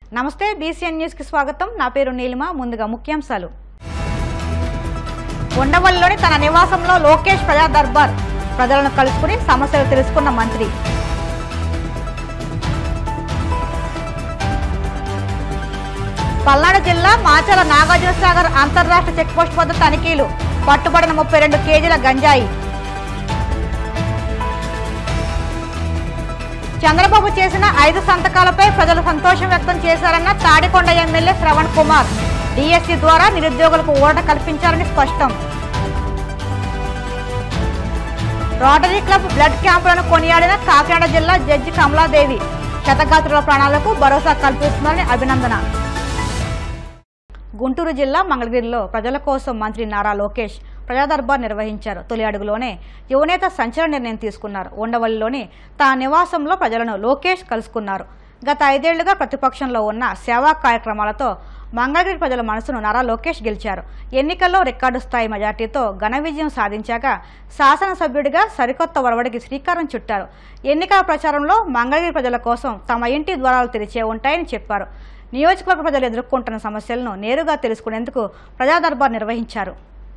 నమస్తే BCN news కి స్వాగతం నా పేరు నీలిమ ముందుగా ముఖ్యాంశాలు ఉండవల్లిలోని తన నివాసంలో లోకేష్ ప్రజా దర్బార్ ప్రజలను కలుసుకుని సమస్యలు తెలుసుకున్న మంత్రి పల్నాడు జిల్లా మాచల నాగార్జున సాగర్ అంతర్రాష్ట్ర చెక్పోస్ట్ వద్ద తనిఖీలు పట్టుబడిన ముప్పై రెండు కేజీల గంజాయి చంద్రబాబు చేసిన ఐదు సంతకాలపై ప్రజలు సంతోషం వ్యక్తం చేశారన్న తాడికొండ ఎమ్మెల్యే శ్రవణ్ కుమార్ డిఎస్సి ద్వారా నిరుద్యోగులకు ఊరట కల్పించారని స్పష్టం రోటరీ క్లబ్ బ్లడ్ క్యాంపులను కొనియాడిన కాకినాడ జిల్లా జడ్జి కమలాదేవి శతగాత్రుల ప్రాణాలకు భరోసా కల్పిస్తున్నారని అభినందన గుంటూరు జిల్లా మంగళగిరిలో ప్రజల కోసం మంత్రి నారా లోకేష్ ప్రజా దర్బార్ నిర్వహించారు తొలి అడుగులోనే యువనేత సంచలన నిర్ణయం తీసుకున్నారు ఉండవల్లిలోని తన నివాసంలో ప్రజలను లోకేష్ కలుసుకున్నారు గత ఐదేళ్లుగా ప్రతిపక్షంలో ఉన్న సేవా కార్యక్రమాలతో మంగళగిరి ప్రజల మనసును నారా లోకేష్ గెలిచారు ఎన్నికల్లో రికార్డు స్థాయి మెజార్టీతో ఘన విజయం సాధించాక శాసనసభ్యుడిగా సరికొత్త ఒరవడికి శ్రీకారం చుట్టారు ఎన్నికల ప్రచారంలో మంగళగిరి ప్రజల కోసం తమ ఇంటి ద్వారాలు తెరిచే ఉంటాయని చెప్పారు నియోజకవర్గ ప్రజలు ఎదుర్కొంటున్న సమస్యలను నేరుగా తెలుసుకునేందుకు ప్రజా దర్బార్ నిర్వహించారు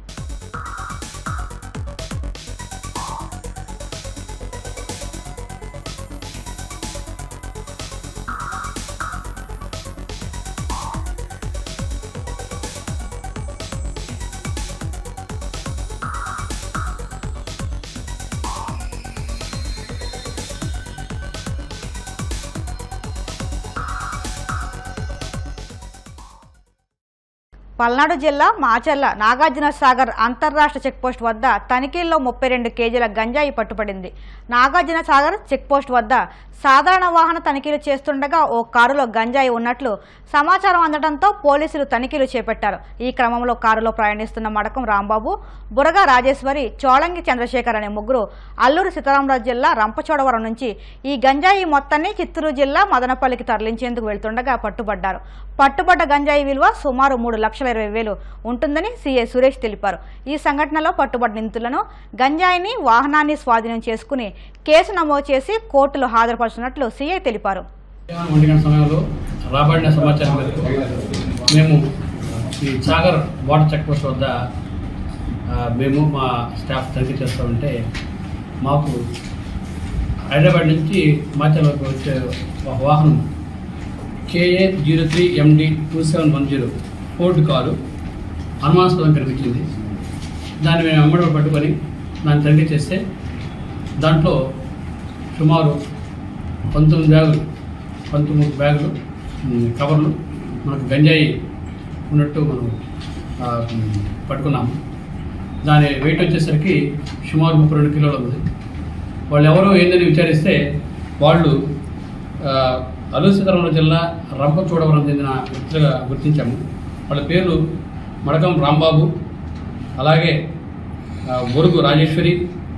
పల్నాడు జిల్లా మాచర్ల నాగార్జున సాగర్ అంతర్రాష్ట్ర చెక్పోస్ట్ వద్ద తనిఖీల్లో ముప్పై రెండు కేజీల గంజాయి పట్టుబడింది నాగార్జున సాగర్ చెక్పోస్ట్ వద్ద సాధారణ వాహన తనిఖీలు చేస్తుండగా ఓ కారులో గంజాయి ఉన్నట్లు సమాచారం అందడంతో పోలీసులు తనిఖీలు చేపట్టారు ఈ క్రమంలో కారులో ప్రయాణిస్తున్న మడకం రాంబాబు బురగ రాజేశ్వరి చోళంగి చంద్రశేఖర్ అనే ముగ్గురు అల్లూరు సీతారామరాజు జిల్లా రంపచోడవరం నుంచి ఈ గంజాయి మొత్తాన్ని చిత్తూరు జిల్లా మదనపల్లికి తరలించేందుకు వెళ్తుండగా పట్టుబడ్డారు పట్టుబడ్డ గంజాయి విలువ సుమారు మూడు లక్షల ఇరవై వేలు ఉంటుందని సీఐ సురేష్ తెలిపారు ఈ సంఘటనలో పట్టుబడ్డ నిందితులను గంజాయిని వాహనాన్ని స్వాధీనం చేసుకుని కేసు నమోదు చేసి కోర్టులో హాజరుపరుచినట్లు సీఐ తెలిపారు మధ్యాహ్నం ఒంటి గంట సమయంలో రాబడిన సమాచారం మేరకు మేము ఈ సాగర్ వాటర్ చెక్ పోస్ట్ వద్ద ఆ, మేము మా స్టాఫ్ తనిఖీ చేస్తూ ఉంటే మాకు హైదరాబాద్ నుంచి మాచల్ వరకు వచ్చే ఒక వాహనం KA zero three MD two seven one zero Ford car అనుమానాస్పదం కనిపించింది దాన్ని మేము అమ్మడం పట్టుకొని దాన్ని తనిఖీ చేస్తే దాంట్లో సుమారు పంతొమ్మిది బ్యాగులు పంతొమ్మిది బ్యాగులు ఉమ్, కవర్లు మనకు గంజాయి ఉన్నట్టు మనం ఆ, ఉమ్, పట్టుకున్నాము దాని వెయిట్ వచ్చేసరికి సుమారు ముప్పై రెండు కిలోలు ఉంది వాళ్ళు ఎవరో ఏందని విచారిస్తే వాళ్ళు ఆ, అల్లూరు సీతారామరాజు జిల్లా రంపచోడవరం చెందిన వ్యక్తులుగా గుర్తించాము వాళ్ళ పేర్లు మడకం రాంబాబు అలాగే ఆ, బొరుగు రాజేశ్వరి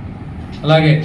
అలాగే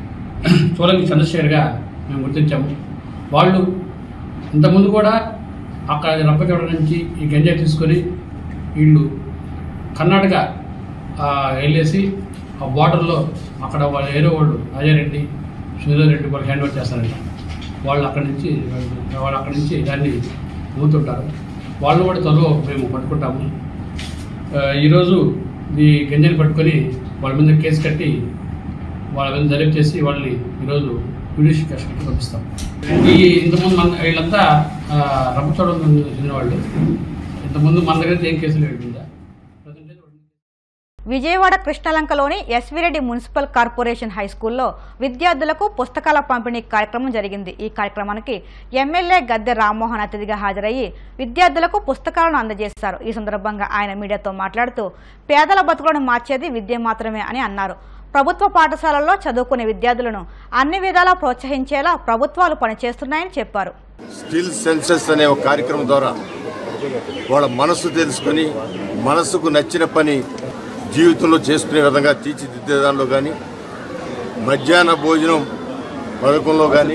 చోళంగి చంద్రశేఖర్గా మేము గుర్తించాము వాళ్ళు ఇంతకుముందు కూడా అక్కడ రంపచోడ నుంచి ఈ గంజాయి తీసుకొని వీళ్ళు కర్ణాటక ఆ, వెళ్ళేసి ఆ బార్డర్లో అక్కడ వాళ్ళు ఏరో వాళ్ళు అజయ్ సునీల్ రెడ్డి వాళ్ళు హ్యాండ్ ఓవర్ చేస్తారంట వాళ్ళు అక్కడి నుంచి వాళ్ళు అక్కడి నుంచి దాన్ని అమ్ముతుంటారు వాళ్ళు కూడా త్వరలో మేము పట్టుకుంటాము ఆ, ఈరోజు ఈ గంజాయిని పట్టుకొని వాళ్ళ మీద కేసు కట్టి వాళ్ళ మీద దర్యాప్తు చేసి వాళ్ళని ఈరోజు జ్యుడిషియల్ కస్టడీకి పంపిస్తాం ఈ ఇంతకుముందు మన వీళ్ళంతా రంపచోడం చెందిన వాళ్ళు ఇంతకుముందు మన దగ్గర అయితే ఏం కేసులు పెట్టిందా ప్రజెంట్ అయితే వాళ్ళు- విజయవాడ కృష్ణలంకలోని ఎస్విరెడ్డి మున్సిపల్ కార్పొరేషన్ హై స్కూల్లో విద్యార్థులకు పుస్తకాల పంపిణీ కార్యక్రమం జరిగింది ఈ కార్యక్రమానికి ఎమ్మెల్యే గద్దె రామ్మోహన్ అతిథిగా హాజరయ్యి విద్యార్థులకు పుస్తకాలను అందజేశారు ఈ సందర్భంగా ఆయన మీడియాతో మాట్లాడుతూ పేదల బతుకులను మార్చేది విద్య మాత్రమే అని అన్నారు ప్రభుత్వ పాఠశాలల్లో చదువుకునే విద్యార్థులను అన్ని విధాలా ప్రోత్సహించేలా ప్రభుత్వాలు పనిచేస్తున్నాయని చెప్పారు స్కిల్ సెన్సెస్ అనే ఒక కార్యక్రమం ద్వారా వాళ్ళ మనసు తెలుసుకొని మనసుకు నచ్చిన పని జీవితంలో చేసుకునే విధంగా తీర్చిదిద్దే దానిలో కానీ మధ్యాహ్న భోజనం పథకంలో కానీ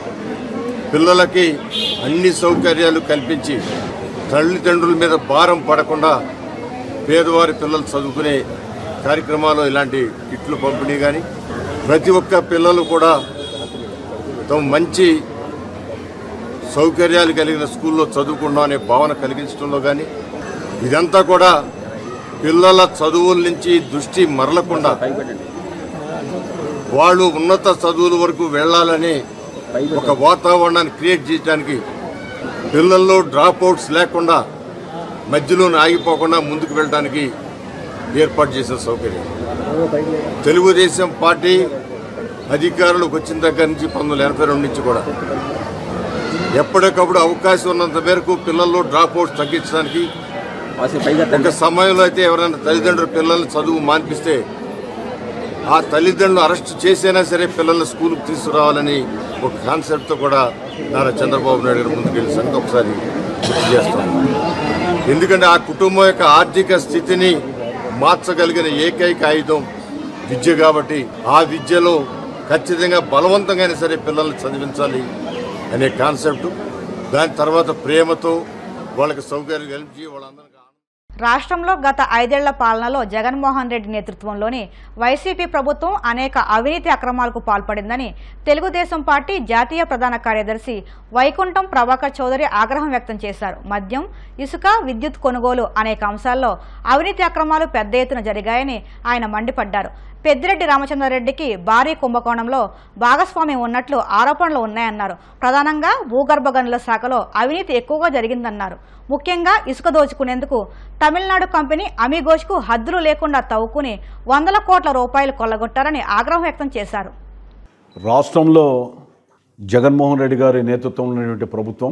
పిల్లలకి అన్ని సౌకర్యాలు కల్పించి తల్లిదండ్రుల మీద భారం పడకుండా పేదవారి పిల్లలు చదువుకునే కార్యక్రమాలు ఇలాంటి కిట్లు పంపిణీ కానీ ప్రతి ఒక్క పిల్లలు కూడా తమ మంచి సౌకర్యాలు కలిగిన స్కూల్లో చదువుకున్నాం అనే భావన కలిగించడంలో కానీ ఇదంతా కూడా పిల్లల చదువుల నుంచి దృష్టి మరలకుండా వాళ్ళు ఉన్నత చదువుల వరకు వెళ్ళాలని ఒక వాతావరణాన్ని క్రియేట్ చేయడానికి పిల్లల్లో డ్రాప్ అవుట్స్ లేకుండా మధ్యలోనే ఆగిపోకుండా ముందుకు వెళ్ళడానికి ఏర్పాటు చేసిన సౌకర్యం తెలుగుదేశం పార్టీ అధికారులకు వచ్చిన దగ్గర నుంచి పంతొమ్మిది వందల ఎనభై రెండు నుంచి కూడా ఎప్పటికప్పుడు అవకాశం ఉన్నంత మేరకు పిల్లల్లో డ్రాప్ అవుట్స్ తగ్గించడానికి ఒక సమయంలో అయితే ఎవరైనా తల్లిదండ్రులు పిల్లల్ని చదువు మాన్పిస్తే ఆ తల్లిదండ్రులు అరెస్ట్ చేసైనా సరే పిల్లల్ని స్కూల్కి తీసుకురావాలని ఒక కాన్సెప్ట్తో కూడా నారా చంద్రబాబు నాయుడు గారు ముందుకెళ్ళిన సంగతి ఒకసారి గుర్తు చేస్తాం ఎందుకంటే ఆ కుటుంబం యొక్క ఆర్థిక స్థితిని మార్చగలిగిన ఏకైక ఆయుధం విద్య కాబట్టి ఆ విద్యలో ఖచ్చితంగా బలవంతంగా అయినా సరే పిల్లల్ని చదివించాలి అనే కాన్సెప్ట్ దాని తర్వాత ప్రేమతో వాళ్ళకి సౌకర్యం కల్పించి వాళ్ళందరికీ రాష్ట్రంలో గత ఐదేళ్ల పాలనలో జగన్మోహన్ రెడ్డి నేతృత్వంలోని వైసీపీ ప్రభుత్వం అనేక అవినీతి అక్రమాలకు పాల్పడిందని తెలుగుదేశం పార్టీ జాతీయ ప్రధాన కార్యదర్శి వైకుంఠం ప్రభాకర్ చౌదరి ఆగ్రహం వ్యక్తం చేశారు మద్యం ఇసుక విద్యుత్ కొనుగోలు అనేక అంశాల్లో అవినీతి అక్రమాలు పెద్ద ఎత్తున జరిగాయని ఆయన మండిపడ్డారు పెద్దిరెడ్డి రామచంద్రారెడ్డికి భారీ కుంభకోణంలో భాగస్వామ్యం ఉన్నట్లు ఆరోపణలు ఉన్నాయన్నారు ప్రధానంగా భూగర్భ గనుల శాఖలో అవినీతి ఎక్కువగా జరిగిందన్నారు ముఖ్యంగా ఇసుక దోచుకునేందుకు తమిళనాడు కంపెనీ అమీగోష్కు హద్దులు లేకుండా తవ్వుకుని వందల కోట్ల రూపాయలు కొల్లగొట్టారని ఆగ్రహం వ్యక్తం చేశారు రాష్ట్రంలో జగన్మోహన్ రెడ్డి గారి నేతృత్వంలో ఉన్నటువంటి ప్రభుత్వం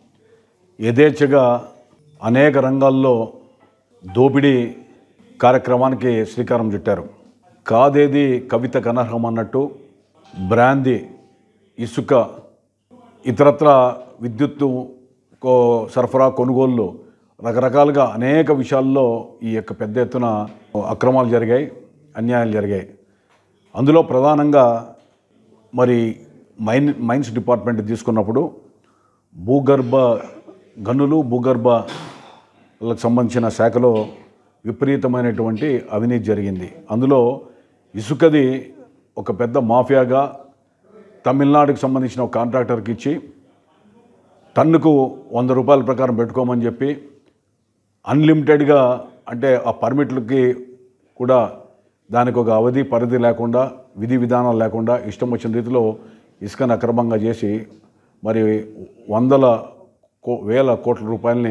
యథేచ్ఛగా అనేక రంగాల్లో దోపిడీ కార్యక్రమానికి శ్రీకారం చుట్టారు కాదేది కవిత కనర్హం అన్నట్టు బ్రాంది ఇసుక ఇతరత్ర విద్యుత్తు కో సరఫరా కొనుగోళ్ళు రకరకాలుగా అనేక విషయాల్లో ఈ యొక్క పెద్ద ఎత్తున అక్రమాలు జరిగాయి అన్యాయాలు జరిగాయి అందులో ప్రధానంగా మరి మైన్ మైన్స్ డిపార్ట్మెంట్ తీసుకున్నప్పుడు భూగర్భ గనులు భూగర్భలకు సంబంధించిన శాఖలో విపరీతమైనటువంటి అవినీతి జరిగింది అందులో ఇసుకది ఒక పెద్ద మాఫియాగా తమిళనాడుకు సంబంధించిన ఒక కాంట్రాక్టర్కి ఇచ్చి టన్నుకు వంద రూపాయల ప్రకారం పెట్టుకోమని చెప్పి అన్లిమిటెడ్గా అంటే ఆ పర్మిట్లకి కూడా దానికి ఒక అవధి పరిధి లేకుండా విధి విధానాలు లేకుండా ఇష్టం వచ్చిన రీతిలో ఇసుకను అక్రమంగా చేసి మరి వందల కో వేల కోట్ల రూపాయలని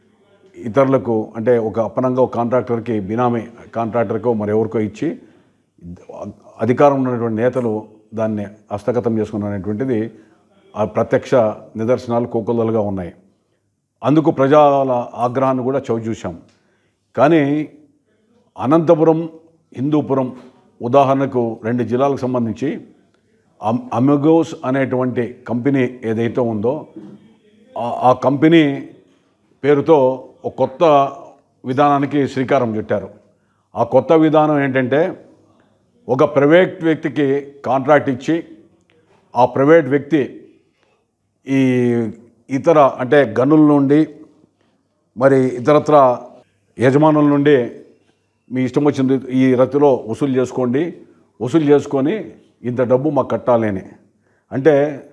ఇతరులకు అంటే ఒక అప్పనంగా ఒక కాంట్రాక్టర్కి బినామీ కాంట్రాక్టర్కో మరి ఎవరికో ఇచ్చి అధికారం ఉన్నటువంటి నేతలు దాన్ని హస్తగతం చేసుకున్నటువంటిది ఆ ప్రత్యక్ష నిదర్శనాలు కోకొల్లలుగా ఉన్నాయి అందుకు ప్రజల ఆగ్రహాన్ని కూడా చవి చూశాం కానీ అనంతపురం హిందూపురం ఉదాహరణకు రెండు జిల్లాలకు సంబంధించి అమ్ అమెగోస్ అనేటువంటి కంపెనీ ఏదైతే ఉందో ఆ- ఆ కంపెనీ పేరుతో ఒక కొత్త విధానానికి శ్రీకారం చుట్టారు ఆ కొత్త విధానం ఏంటంటే ఒక ప్రైవేట్ వ్యక్తికి కాంట్రాక్ట్ ఇచ్చి ఆ ప్రైవేట్ వ్యక్తి ఈ ఇతర అంటే గనుల నుండి మరి ఇతరత్ర యజమానుల నుండి మీ ఇష్టం వచ్చింది ఈ రతిలో వసూలు చేసుకోండి వసూలు చేసుకొని ఇంత డబ్బు మాకు కట్టాలి అని అంటే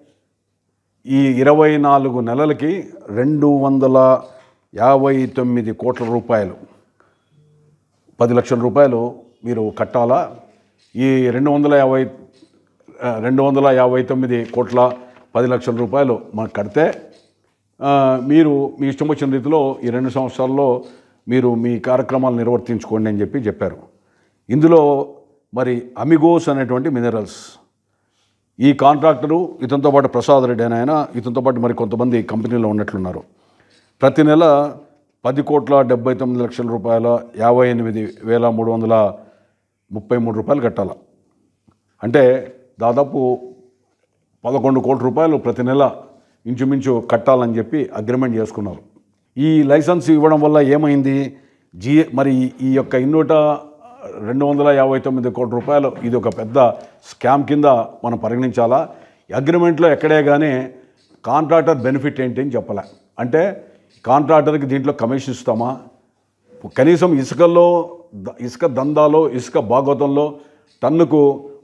ఈ ఇరవై నాలుగు నెలలకి రెండు వందల యాభై తొమ్మిది కోట్ల రూపాయలు పది లక్షల రూపాయలు మీరు కట్టాలా ఈ రెండు వందల యాభై ఆ, రెండు వందల యాభై తొమ్మిది కోట్ల పది లక్షల రూపాయలు మాకు కడితే ఆ, మీరు మీ ఇష్టం వచ్చిన రీతిలో ఈ రెండు సంవత్సరాల్లో మీరు మీ కార్యక్రమాలు నిర్వర్తించుకోండి అని చెప్పి చెప్పారు ఇందులో మరి అమిగోస్ అనేటువంటి మినరల్స్ ఈ కాంట్రాక్టరు ఇతనితో పాటు ప్రసాద్ రెడ్డి అని ఆయన ఇతనితో పాటు మరి కొంతమంది కంపెనీలో ఉన్నట్లున్నారు ప్రతి నెల పది కోట్ల డెబ్బై తొమ్మిది లక్షల రూపాయల యాభై ఎనిమిది వేల మూడు వందల ముప్పై మూడు రూపాయలు కట్టాల అంటే దాదాపు పదకొండు కోట్ల రూపాయలు ప్రతి నెల ఇంచుమించు కట్టాలని చెప్పి అగ్రిమెంట్ చేసుకున్నారు ఈ లైసెన్స్ ఇవ్వడం వల్ల ఏమైంది జీ మరి ఈ యొక్క ఇన్నూట రెండు వందల యాభై తొమ్మిది కోట్ల రూపాయలు ఇది ఒక పెద్ద స్కామ్ కింద మనం పరిగణించాలా ఈ అగ్రిమెంట్లో ఎక్కడే కానీ కాంట్రాక్టర్ బెనిఫిట్ ఏంటి అని చెప్పలే అంటే కాంట్రాక్టర్కి దీంట్లో కమిషన్ ఇస్తామా కనీసం ఇసుకల్లో ద- ఇసుక దందాలో ఇసుక భాగవతంలో టన్నుకు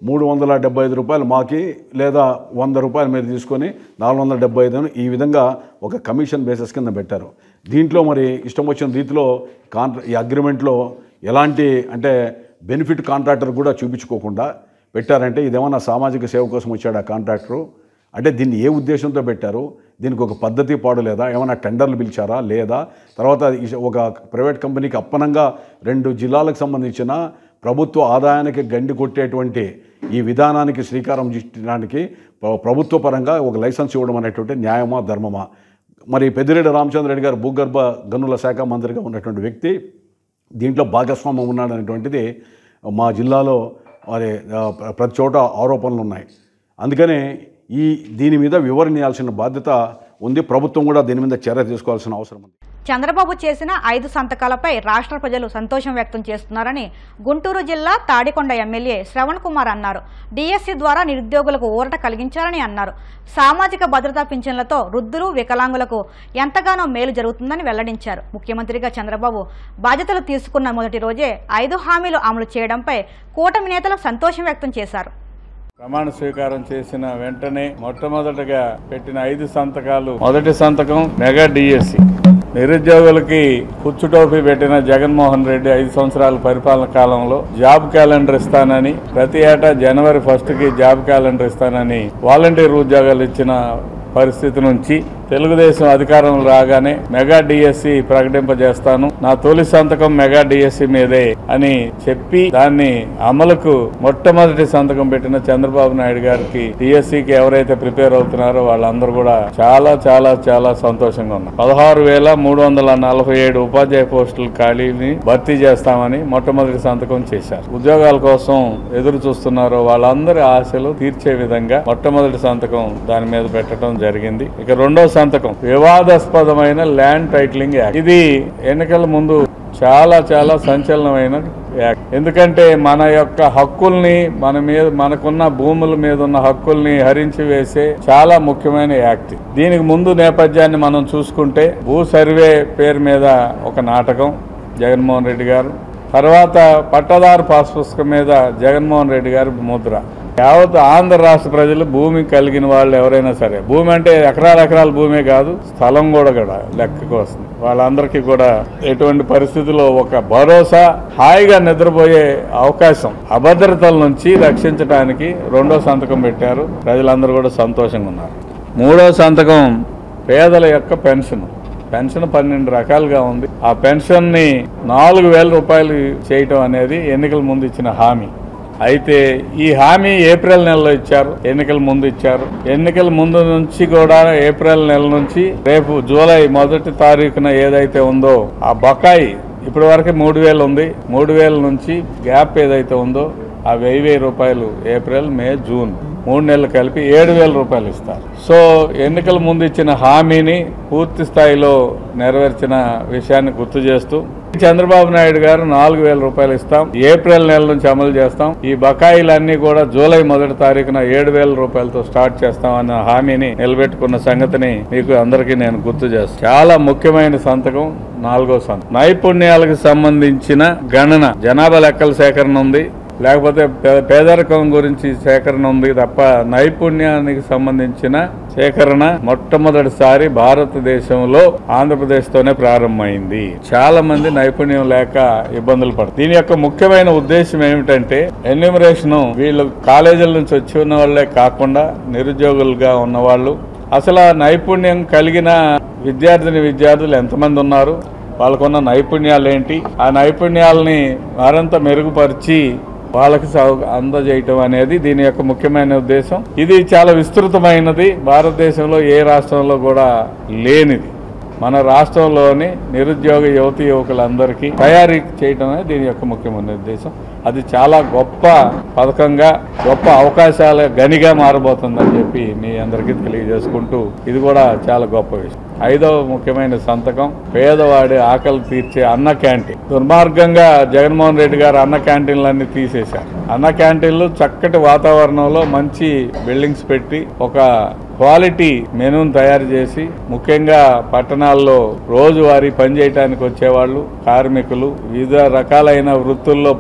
మూడు వందల డెబ్బై ఐదు రూపాయలు మాకి లేదా వంద రూపాయలు మీరు తీసుకొని నాలుగు వందల డెబ్బై ఐదు ఈ విధంగా ఒక కమిషన్ బేసిస్ కింద పెట్టారు దీంట్లో మరి ఇష్టం వచ్చిన రీతిలో కాంట్రా ఈ అగ్రిమెంట్లో ఎలాంటి అంటే బెనిఫిట్ కాంట్రాక్టర్ కూడా చూపించుకోకుండా పెట్టారంటే ఇదేమన్నా సామాజిక సేవ కోసం వచ్చాడు ఆ కాంట్రాక్టరు అంటే దీన్ని ఏ ఉద్దేశంతో పెట్టారు దీనికి ఒక పద్ధతి పాడు లేదా ఏమైనా టెండర్లు పిలిచారా లేదా తర్వాత ఈ- ఒక ప్రైవేట్ కంపెనీకి అప్పనంగా రెండు జిల్లాలకు సంబంధించిన ప్రభుత్వ ఆదాయానికి గండి కొట్టేటువంటి ఈ విధానానికి శ్రీకారం చుట్టడానికి ప్ర- ప్రభుత్వ పరంగా ఒక లైసెన్స్ ఇవ్వడం అనేటువంటి న్యాయమా ధర్మమా మరి పెద్దిరెడ్డి రామచంద్ర రెడ్డి గారు భూగర్భ గనుల శాఖ మంత్రిగా ఉన్నటువంటి వ్యక్తి దీంట్లో భాగస్వామ్యం ఉన్నాడనేటువంటిది మా జిల్లాలో మరి ఆ, ప్ర- ప్రతి చోట ఆరోపణలు ఉన్నాయి అందుకనే ఈ దీని మీద వివరణ ఇవ్వాల్సిన బాధ్యత ఉంది ప్రభుత్వం కూడా దీని మీద చర్య తీసుకోవాల్సిన అవసరం ఉంది చంద్రబాబు చేసిన ఐదు సంతకాలపై రాష్ట్ర ప్రజలు సంతోషం వ్యక్తం చేస్తున్నారని గుంటూరు జిల్లా తాడికొండ ఎమ్మెల్యే శ్రవణ్ కుమార్ అన్నారు డిఎస్సి ద్వారా నిరుద్యోగులకు ఊరట కలిగించారని అన్నారు సామాజిక భద్రతా పింఛన్లతో వృద్ధులు వికలాంగులకు ఎంతగానో మేలు జరుగుతుందని వెల్లడించారు ముఖ్యమంత్రిగా చంద్రబాబు బాధ్యతలు తీసుకున్న మొదటి రోజే ఐదు హామీలు అమలు చేయడంపై కూటమి నేతలు సంతోషం వ్యక్తం చేశారు ప్రమాణ స్వీకారం చేసిన వెంటనే మొట్టమొదటగా పెట్టిన ఐదు సంతకాలు మొదటి సంతకం మెగా డిఎస్సి నిరుద్యోగులకి కుచ్చుటోపీ పెట్టిన జగన్మోహన్ రెడ్డి ఐదు సంవత్సరాల పరిపాలన కాలంలో జాబ్ క్యాలెండర్ ఇస్తానని ప్రతి ఏటా జనవరి ఫస్ట్ కి జాబ్ క్యాలెండర్ ఇస్తానని వాలంటీర్ ఉద్యోగాలు ఇచ్చిన పరిస్థితి నుంచి తెలుగుదేశం అధికారం రాగానే మెగా డిఎస్సి ప్రకటింపజేస్తాను నా తొలి సంతకం మెగా డిఎస్సి మీదే అని చెప్పి దాన్ని అమలుకు మొట్టమొదటి సంతకం పెట్టిన చంద్రబాబు నాయుడు గారికి డిఎస్సికి ఎవరైతే ప్రిపేర్ అవుతున్నారో వాళ్ళందరూ కూడా చాలా చాలా చాలా సంతోషంగా ఉన్నారు పదహారు వేల మూడు వందల నలభై ఏడు ఉపాధ్యాయ పోస్టుల ఖాళీని భర్తీ చేస్తామని మొట్టమొదటి సంతకం చేశారు ఉద్యోగాల కోసం ఎదురు చూస్తున్నారో వాళ్ళందరి ఆశలు తీర్చే విధంగా మొట్టమొదటి సంతకం దాని మీద పెట్టడం జరిగింది ఇక రెండో సంతకం వివాదాస్పదమైన ల్యాండ్ టైటిలింగ్ యాక్ట్ ఇది ఎన్నికల ముందు చాలా చాలా సంచలనమైన యాక్ట్ ఎందుకంటే మన యొక్క హక్కుల్ని మన మీద మనకున్న భూముల మీద ఉన్న హక్కుల్ని హరించి వేసే చాలా ముఖ్యమైన యాక్ట్ దీనికి ముందు నేపథ్యాన్ని మనం చూసుకుంటే భూ సర్వే పేరు మీద ఒక నాటకం జగన్మోహన్ రెడ్డి గారు తర్వాత పట్టదారు పాస్ పుస్తకం మీద జగన్మోహన్ రెడ్డి గారి ముద్ర యావత్ ఆంధ్ర రాష్ట్ర ప్రజలు భూమి కలిగిన వాళ్ళు ఎవరైనా సరే భూమి అంటే ఎకరాల ఎకరాల భూమే కాదు స్థలం కూడా కూడా లెక్కకు వస్తుంది వాళ్ళందరికీ కూడా ఎటువంటి పరిస్థితుల్లో ఒక భరోసా హాయిగా నిద్రపోయే అవకాశం అభద్రతల నుంచి రక్షించడానికి రెండో సంతకం పెట్టారు ప్రజలందరూ కూడా సంతోషంగా ఉన్నారు మూడో సంతకం పేదల యొక్క పెన్షన్ పెన్షన్ పన్నెండు రకాలుగా ఉంది ఆ పెన్షన్ ని నాలుగు వేల రూపాయలు చేయటం అనేది ఎన్నికల ముందు ఇచ్చిన హామీ అయితే ఈ హామీ ఏప్రిల్ నెలలో ఇచ్చారు ఎన్నికల ముందు ఇచ్చారు ఎన్నికల ముందు నుంచి కూడా ఏప్రిల్ నెల నుంచి రేపు జూలై మొదటి తారీఖున ఏదైతే ఉందో ఆ బకాయి ఇప్పటి వరకు మూడు వేలు ఉంది మూడు వేల నుంచి గ్యాప్ ఏదైతే ఉందో ఆ వెయ్యి వెయ్యి రూపాయలు ఏప్రిల్ మే జూన్ మూడు నెలలు కలిపి ఏడు వేల రూపాయలు ఇస్తారు సో ఎన్నికల ముందు ఇచ్చిన హామీని పూర్తి స్థాయిలో నెరవేర్చిన విషయాన్ని గుర్తు చేస్తూ చంద్రబాబు నాయుడు గారు నాలుగు వేల రూపాయలు ఇస్తాం ఏప్రిల్ నెల నుంచి అమలు చేస్తాం ఈ బకాయిలన్నీ కూడా జూలై మొదటి తారీఖున ఏడు వేల రూపాయలతో స్టార్ట్ చేస్తాం అన్న హామీని నిలబెట్టుకున్న సంగతిని మీకు అందరికీ నేను గుర్తు చేస్తాను చాలా ముఖ్యమైన సంతకం నాలుగో సంతకం నైపుణ్యాలకు సంబంధించిన గణన జనాభా లెక్కల సేకరణ ఉంది లేకపోతే పే- పేదరికం గురించి సేకరణ ఉంది తప్ప నైపుణ్యానికి సంబంధించిన సేకరణ మొట్టమొదటిసారి భారతదేశంలో ఆంధ్రప్రదేశ్ తోనే ప్రారంభమైంది చాలా మంది నైపుణ్యం లేక ఇబ్బందులు పడతారు దీని యొక్క ముఖ్యమైన ఉద్దేశం ఏమిటంటే ఎన్యూమరేషన్ వీళ్ళు కాలేజీల నుంచి వచ్చి ఉన్న వాళ్ళే కాకుండా నిరుద్యోగులుగా ఉన్నవాళ్ళు అసలు ఆ నైపుణ్యం కలిగిన విద్యార్థిని విద్యార్థులు ఎంతమంది ఉన్నారు వాళ్ళకున్న నైపుణ్యాలు ఏంటి ఆ నైపుణ్యాలని మరింత మెరుగుపరిచి వాళ్ళకి సౌ- అందజేయటం అనేది దీని యొక్క ముఖ్యమైన ఉద్దేశం ఇది చాలా విస్తృతమైనది భారతదేశంలో ఏ రాష్ట్రంలో కూడా లేనిది మన రాష్ట్రంలోని నిరుద్యోగ యువతి యువకులందరికీ తయారీ చేయటమే దీని యొక్క ముఖ్యమైన ఉద్దేశం అది చాలా గొప్ప పథకంగా గొప్ప అవకాశాల గనిగా మారబోతుందని చెప్పి మీ అందరికీ తెలియజేసుకుంటూ ఇది కూడా చాలా గొప్ప విషయం ఐదవ ముఖ్యమైన సంతకం పేదవాడి ఆకలి తీర్చే అన్న క్యాంటీన్ దుర్మార్గంగా జగన్మోహన్ రెడ్డి గారు అన్న క్యాంటీన్లన్నీ తీసేశారు అన్న క్యాంటీన్లు చక్కటి వాతావరణంలో మంచి బిల్డింగ్స్ పెట్టి ఒక క్వాలిటీ మెనూని తయారు చేసి ముఖ్యంగా పట్టణాల్లో రోజువారీ పని చేయడానికి వచ్చేవాళ్ళు కార్మికులు వివిధ రకాలైన వృత్తుల్లో పని చేసుకునే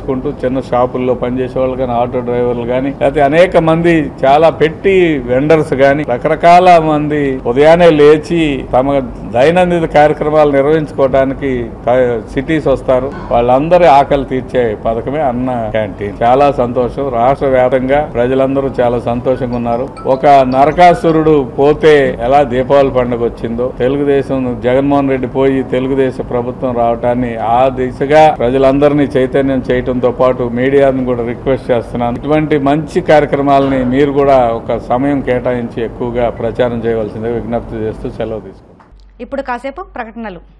చేసుకుంటూ చిన్న షాపుల్లో పనిచేసే వాళ్ళు కానీ ఆటో డ్రైవర్లు కానీ లేకపోతే అనేక మంది చాలా పెట్టి వెండర్స్ కానీ రకరకాల మంది ఉదయాన్నే లేచి తమ దైనందిన కార్యక్రమాలు నిర్వహించుకోవడానికి సిటీస్ వస్తారు వాళ్ళందరి ఆకలి తీర్చే పథకమే అన్న క్యాంటీన్ చాలా సంతోషం రాష్ట్ర వ్యాప్తంగా ప్రజలందరూ చాలా సంతోషంగా ఉన్నారు ఒక నరకాసురుడు పోతే ఎలా దీపావళి పండుగ వచ్చిందో తెలుగుదేశం జగన్మోహన్ రెడ్డి పోయి తెలుగుదేశం ప్రభుత్వం రావటాన్ని ఆ దిశగా ప్రజలందరినీ చైతన్యం చేయడంతో పాటు మీడియాను కూడా రిక్వెస్ట్ చేస్తున్నాను ఇటువంటి మంచి కార్యక్రమాలని మీరు కూడా ఒక సమయం కేటాయించి ఎక్కువగా ప్రచారం చేయవలసిందే విజ్ఞప్తి చేస్తూ సెలవు తీసుకుంటాం ఇప్పుడు కాసేపు ప్రకటనలు